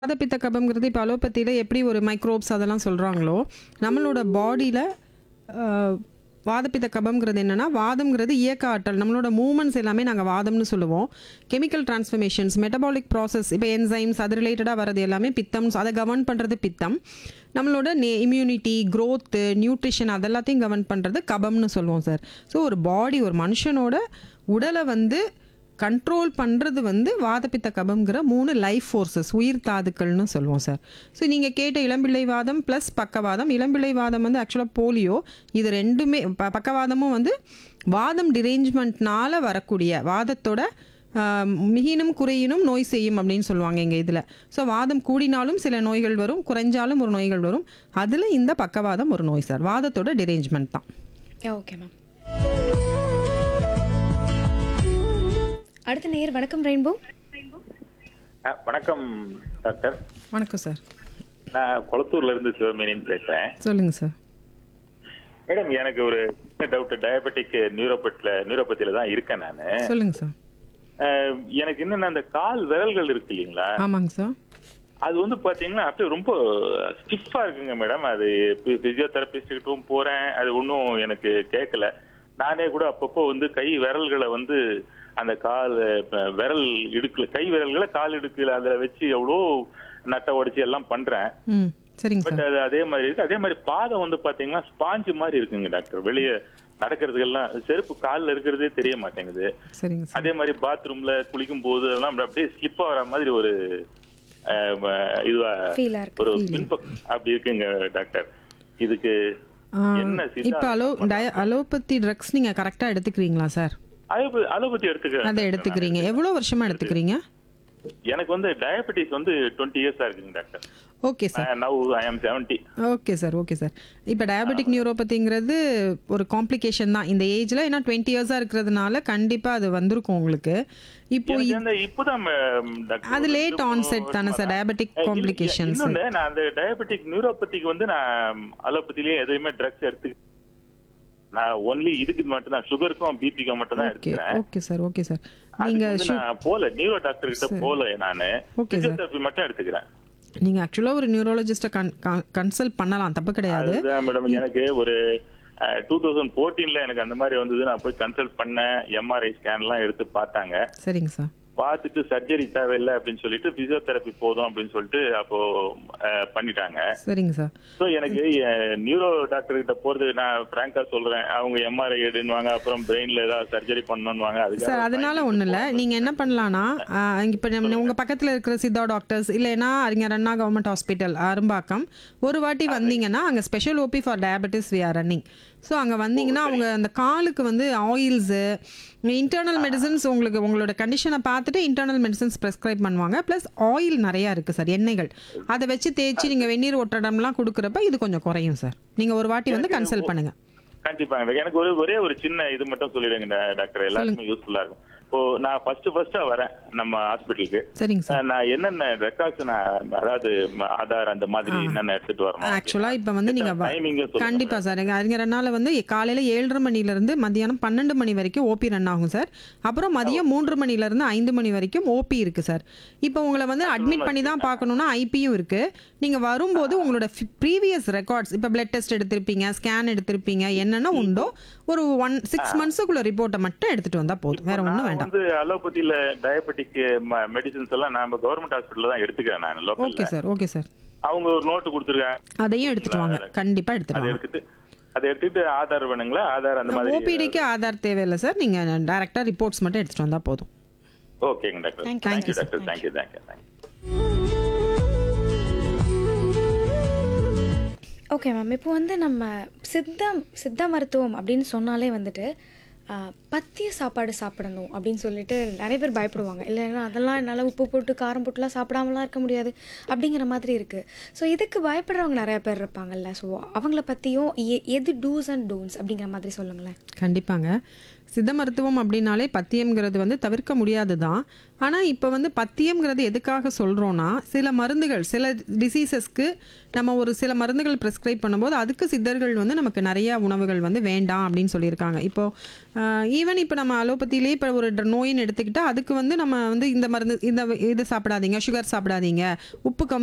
வாதப்பித்த கபம்ங்கிறது இப்போ அலோபதியில் எப்படி ஒரு மைக்ரோப்ஸ் அதெல்லாம் சொல்கிறாங்களோ நம்மளோட பாடியில் வாதப்பித்த கபம்ங்கிறது என்னென்னா வாதம்ங்கிறது இயக்க ஆற்றல் நம்மளோட மூமெண்ட்ஸ் எல்லாமே நாங்கள் வாதம்னு சொல்லுவோம் கெமிக்கல் டிரான்ஸ்ஃபர்மேஷன்ஸ் மெட்டபாலிக் ப்ராசஸ் இப்போ என்சைம்ஸ் அது ரிலேட்டடாக வரது எல்லாமே பித்தம் அதை கவர்ன் பண்ணுறது பித்தம் நம்மளோட நே இம்யூனிட்டி க்ரோத்து நியூட்ரிஷன் அதெல்லாத்தையும் கவர்ன் பண்ணுறது கபம்னு சொல்லுவோம் சார் ஸோ ஒரு பாடி ஒரு மனுஷனோட உடலை வந்து கண்ட்ரோல் பண்ணுறது வந்து வாதப்பித்த கபம்ங்கிற மூணு லைஃப் ஃபோர்ஸஸ் உயிர் தாதுக்கள்னு சொல்லுவோம் சார் ஸோ நீங்கள் கேட்ட இளம்பிள்ளை வாதம் ப்ளஸ் பக்கவாதம் இளம்பிள்ளை வாதம் வந்து ஆக்சுவலாக போலியோ இது ரெண்டுமே ப- பக்கவாதமும் வந்து வாதம் டிரேஞ்ச்மெண்ட்னால வரக்கூடிய வாதத்தோட ஆஹ், மிகினும் குறையினும் நோய் செய்யும் அப்படின்னு சொல்லுவாங்க எங்கள் இதில் ஸோ வாதம் கூடினாலும் சில நோய்கள் வரும் குறைஞ்சாலும் ஒரு நோய்கள் வரும் அதில் இந்த பக்கவாதம் ஒரு நோய் சார் வாதத்தோட டிரேஞ்ச்மெண்ட் தான் ஓகே மேம் அடுத்த நேர் வணக்கம் ரெயின்போ ஆ, வணக்கம் டாக்டர் வணக்கம் சார் நான் குளத்தூர்ல இருந்து சிவமேனின்னு பேசுறேன் சொல்லுங்கள் சார் மேடம் எனக்கு ஒரு டவுட் டயபெட்டிக் நியூரோபத்தில நியூரோபத்தில தான் இருக்கேன் நான் சொல்லுங்கள் சார் எனக்கு என்னன்னா அந்த கால் விரல்கள் இருக்கு இல்லைங்களா ஆமாங்க சார் அது வந்து பாத்தீங்கன்னா அப்படியே ரொம்ப ஸ்டிஃபா இருக்குங்க மேடம் அது பிசியோதெரபிஸ்ட் கிட்டும் போறேன் அது ஒன்றும் எனக்கு கேட்கல நானே கூட அப்பப்போ வந்து கை விரல்களை வந்து அந்த கால் அஹ், விரல் இடுக்குல கை விரல்களை கால் இடுக்குல அதுல வச்சு எவ்வளோ நட்டை உடைச்சு எல்லாம் பண்றேன் ம் சரிங்க பட் சார் அது அதே மாதிரி இருக்கு அதே மாதிரி பாதம் வந்து பாத்தீங்கன்னா ஸ்பாஞ்சு மாதிரி இருக்குங்க டாக்டர் வெளியே நடக்கிறதுக்கெல்லாம் செருப்பு கால்ல இருக்கிறதே தெரிய மாட்டேங்குது சரிங்க சார் அதே மாதிரி பாத்ரூம்ல குளிக்கும் போது அதெல்லாம் அப்படியே ஸ்லிப் ஆகிற மாதிரி ஒரு அஹ், ம- இதுவா ஃபீலாக இருக்கு ஒரு பின்பக்கம் அப்படி இருக்குங்க டாக்டர் இதுக்கு என்ன சித்தா- இப்போ அலோ டய அலோபதி ட்ரக்ஸ் நீங்கள் கரெக்டாக எடுத்துக்கிறீங்களா சார் அலோபதி அலோபதி எடுத்துக்கிறேன் அதை எடுத்துக்கிறீங்க எவ்வளோ வருஷமாக எடுத்துக்கிறீங்க எனக்கு வந்து டயபெட்டிஸ் வந்து டுவெண்ட்டி இயர்ஸா இருக்குங்க doctor okay sir now I am seventy okay sir okay sir இப்போ டயபெட்டிக் நியூரோபதிங்கிறது ஒரு காம்ப்ளிகேஷன் தான் இந்த ஏஜில் ஏன்னா டுவெண்ட்டி இயர்ஸாக இருக்கிறதுனால கண்டிப்பாக அது வந்திருக்கும் உங்களுக்கு இப்போ எனக்கு அந்த இப்பதான் ம- டாக்டர் அது ஒரு லேட் ரெண்டு, மூணு ஆன்செட் தானே சார் வருஷமா டயபெட்டிக் தான். காம்ப்ளிகேஷன்ஸ் இன்னொன்னு நான் அந்த டயபெட்டிக் நியூரோபதிக்கு வந்து நான் அலோபதிலேயே எதுவுமே ட்ரக்ஸ் எடுத்து நான் ஒன்லி இதுக்கு மட்டும் தான் சுகருக்கும் பிபிக்கும் மட்டும் தான் ஓகே எடுத்துக்கிறேன் ஓகே சார் ஓகே சார் அதுக்கு நீங்கள் வந்து நான் போல நியூரோ டாக்டர் கிட்ட போல நானு Okay, sir. பிசியோதெரபி மட்டும் எடுத்துக்கிறேன் நீங்கள் ஆக்சுவலாக ஒரு நியூரோலஜிஸ்ட்டை கன் கன்சல்ட் பண்ணலாம் தப்பு கிடையாது அதுதான் மேடம் எனக்கு ஒரு டூ தௌசண்ட் ஃபோர்டீன்ல எனக்கு அந்த மாதிரி வந்தது நான் போய் கன்சல்ட் பண்ணேன் எம்ஆர்ஐ ஸ்கேன் எல்லாம் எடுத்து பார்த்தாங்க சரிங்க சார் பார்த்துட்டு சர்ஜரி தேவையில்லை அப்படின்னு சொல்லிட்டு பிசியோதெரபி போதும் அப்படின்னு சொல்லிட்டு அப்போ அஹ், பண்ணிட்டாங்க சரிங்க சார் ஸோ எனக்கு நியூரோ டாக்டர் கிட்ட போறது நான் பிராங்கா சொல்றேன் அவங்க எம்ஆர்ஐ எடுன்னுவாங்க அப்புறம் பிரெயின்ல ஏதாவது சர்ஜரி பண்ணணும்வாங்க சார் அதுக்கு அதனால ஒன்றும் இல்லை நீங்கள் என்ன பண்ணலான்னா இப்போ நம்ம உங்கள் பக்கத்தில் இருக்கிற சித்தா டாக்டர்ஸ் இல்லைன்னா அறிஞர் அண்ணா கவர்மெண்ட் ஹாஸ்பிட்டல் அரும்பாக்கம் ஒரு வாட்டி வந்தீங்கன்னா அங்கே special OP for diabetes we are running so அங்கே வந்தீங்கன்னா அவங்க அந்த காலுக்கு வந்து ஆயில்ஸு இன்டர்னல் மெடிசன்ஸ் உங்களுக்கு உங்களோட கண்டிஷனை பார்த்துட்டு இன்டர்னல் மெடிசன்ஸ் ப்ரெஸ்கிரைப் பண்ணுவாங்க ப்ளஸ் ஆயில் நிறையா இருக்குது சார் எண்ணெய்கள் அதை வச்சு தேய்ச்சி நீங்கள் வெந்நீர் ஒட்டடம்லாம் கொடுக்குறப்ப இது கொஞ்சம் குறையும் சார் நீங்கள் ஒரு வாட்டி வந்து கன்சல்ட் பண்ணுங்கள் கண்டிப்பாங்க எனக்கு ஒரு ஒரே ஒரு சின்ன இது மட்டும் சொல்லிடுங்க டா- டாக்டர் எல்லாருக்குமே யூஸ்ஃபுல்லா இருக்கும் இப்போ நான் ஃபர்ஸ்ட் ஃபர்ஸ்டா வரேன் நம்ம ஹாஸ்பிட்டலுக்கு சரிங்க சார் நான் என்னென்ன ரெக்கார்ட்ஸ் நான் அதாவது ம- ஆதார் அந்த மாதிரி என்னென்ன எடுத்துட்டு வரணும் ஆக்சுவலாக இப்போ வந்து நீங்கள் டைமிங் கண்டிப்பா சார் எங்க அறிஞர் அண்ணால வந்து காலையில ஏழரை மணில இருந்து மதியானம் பன்னெண்டு மணி வரைக்கும் ஓபி ரன் ஆகும் சார் அப்புறம் மதியம் மூன்று மணில இருந்து ஐந்து மணி வரைக்கும் ஓபி இருக்கு சார் இப்போ உங்களை வந்து அட்மிட் பண்ணி தான் பார்க்கணும்னா ஐபியும் இருக்கு நீங்க வரும்போது உங்களோட ப்ரீவியஸ் ரெக்கார்ட்ஸ் இப்போ பிளட் டெஸ்ட் எடுத்திருப்பீங்க ஸ்கேன் எடுத்திருப்பீங்க என்னென்ன உண்டோ ஒரு ஒன் சிக்ஸ் மந்த்ஸுக்குள்ள ரிப்போர்ட்டை மட்டும் எடுத்துட்டு வந்தா போதும் வேற ஒன்றும் நான் வேண்டாம் வந்து அலோபதியில டயபெட்டிக் மெடிசின்ஸ் எல்லாம் நம்ம கவர்மெண்ட் ஹாஸ்பிட்டல்ல தான் எடுத்துக்கிறேன் நான் ஓகே லோக்கல்ல சார் ஓகே சார் அவங்க ஒரு நோட்டு கொடுத்துருக்காங்க அதையும் எடுத்துட்டு வாங்க கண்டிப்பா எடுத்துட்டு அதை வாங்க எடுத்துட்டு அதை எடுத்துட்டு ஆதார் வேணுங்களா ஆதார் அந்த மாதிரி ஓபிடிக்கு ஆதார் தேவையில்லை சார் நீங்க டைரக்டா ரிப்போர்ட்ஸ் மட்டும் எடுத்துட்டு வந்தா போதும் ஓகேங்க doctor Thank you, thank you sir. Doctor thank you thank you thank you okay ma'am இப்போ வந்து நம்ம சித்த சித்த மருத்துவம் அப்படின்னு சொன்னாலே வந்துட்டு ஆ, பத்திய சாப்பாடு சாப்பிடணும் அப்படின்னு சொல்லிட்டு நிறைய பேர் பயப்படுவாங்க இல்லைன்னா அதெல்லாம் என்னால் உப்பு போட்டு காரம் போட்டுலாம் சாப்பிடாமலாம் இருக்க முடியாது அப்படிங்கிற மாதிரி இருக்குது ஸோ இதுக்கு பயப்படுறவங்க நிறைய பேர் இருப்பாங்கல்ல ஸோ அவங்கள பற்றியும் எது டூஸ் அண்ட் டோன்ஸ் அப்படிங்கிற மாதிரி சொல்லுங்களேன் கண்டிப்பாங்க சித்த மருத்துவம் அப்படின்னாலே பத்தியம்ங்கிறது வந்து தவிர்க்க முடியாது தான் ஆனால் இப்போ வந்து பத்தியம்ங்கிறது எதுக்காக சொல்கிறோன்னா சில மருந்துகள் சில டிசீசஸ்க்கு நம்ம ஒரு சில மருந்துகள் ப்ரிஸ்கிரைப் பண்ணும்போது அதுக்கு சித்தர்கள் வந்து நமக்கு நிறைய உணவுகள் வந்து வேண்டாம் அப்படின்னு சொல்லியிருக்காங்க இப்போது ஈவன் இப்போ நம்ம அலோபதியிலே இப்போ ஒரு ட- நோயின்னு எடுத்துக்கிட்டால் அதுக்கு வந்து நம்ம வந்து இந்த மருந்து இந்த இது சாப்பிடாதீங்க சுகர் சாப்பிடாதீங்க உப்பு கம்மி